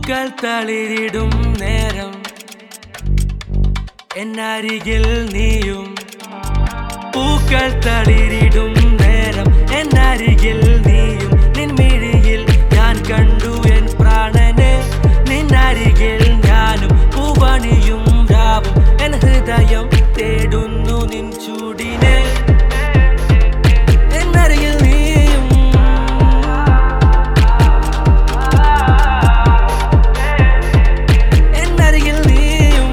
പൂക്കൾ തളിരിടും നേരം എന്നരികിൽ നീയും പൂക്കൾ തളിരിടും നേരം എന്നരികിൽ നീയും നിൻമിഴിയിൽ ഞാൻ കണ്ടു എൻ പ്രാണനെ നിന്നരികിൽ ഞാനും പൂവണിയും രാവും എൻ ഹൃദയം തേടുന്നു നിൻ ചൂടിനെ എന്നരികിൽ നീയും എന്നരികിൽ നീയും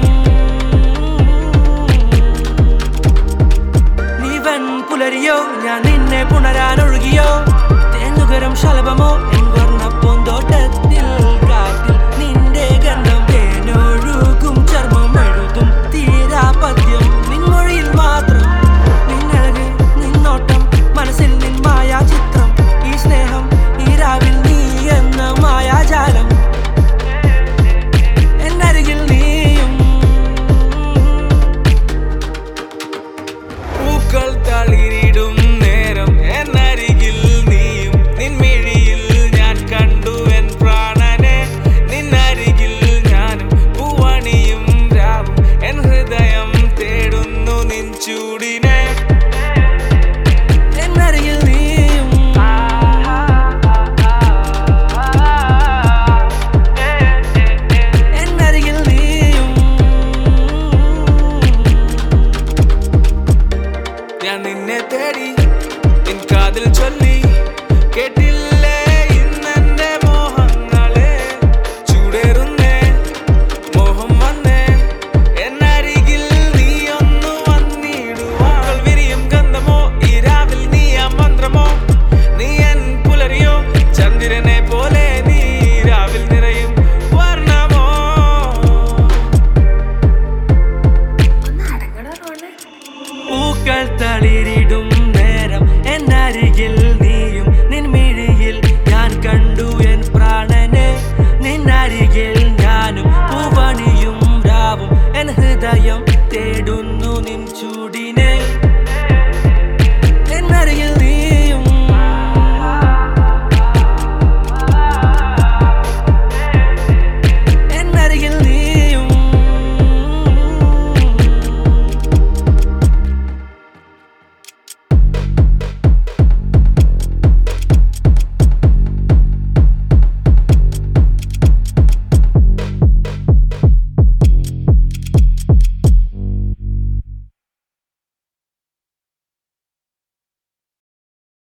നീവൻ പുലരിയോ ഞാൻ നിന്നെ പുണരാനൊഴുകിയോ തേന്നുകരം ശലഭമോ എൻവർണ്ണ പൂന്തോട്ടത്തിൽ കാറ്റിൽ നിന്റെ ഗന്ധം തേനൊഴുകും ചർമ്മം എഴുതും തീരാ പദ്യം നിൻമൊഴിയിൽ മാത്രം നിന്നഴക് നിന്നോട്ടം മനസ്സിൽ നിൻ മായാ ചിത്രം ഈ സ്നേഹം ഈ രാവിൽ നീ എന്ന മായാജാലം എന്നരികിൽ നീയും പൂക്കൾ തളിരിടും നേരം എന്നരികിൽ നീയും നിൻമിഴിയിൽ ഞാൻ കണ്ടു എൻ പ്രാണനെ നിന്നരികിൽ ഞാനും പൂവണിയും രാവും എൻ ഹൃദയം തേടുന്നു നിൻ ചൂടിനെ എന്നരികിൽ നീയും എന്നരികിൽ നീയും ഞാൻ നിന്നെ തേടി നിൻ കാതിൽ ചൊല്ലി കേട്ടില്ലേ ഇന്നെന്റെ മോഹങ്ങളെ ചൂടേറുന്നേ മോഹം വന്നേ എന്നരികിൽ നീ ഒന്നു വന്നിടുവാൾ വിരിയും ഗന്ധമോ ഈ രാവിൽ നീ ആ മന്ത്രമോ നീ എൻ പുലരിയോ ചന്ദ്രനെ പോലെ നീ രാവിൽ നിറയും വർണ്ണമോ ഒന്ന് അടങ്ങണ റോണേ പൂക്കൾ തളിരിടും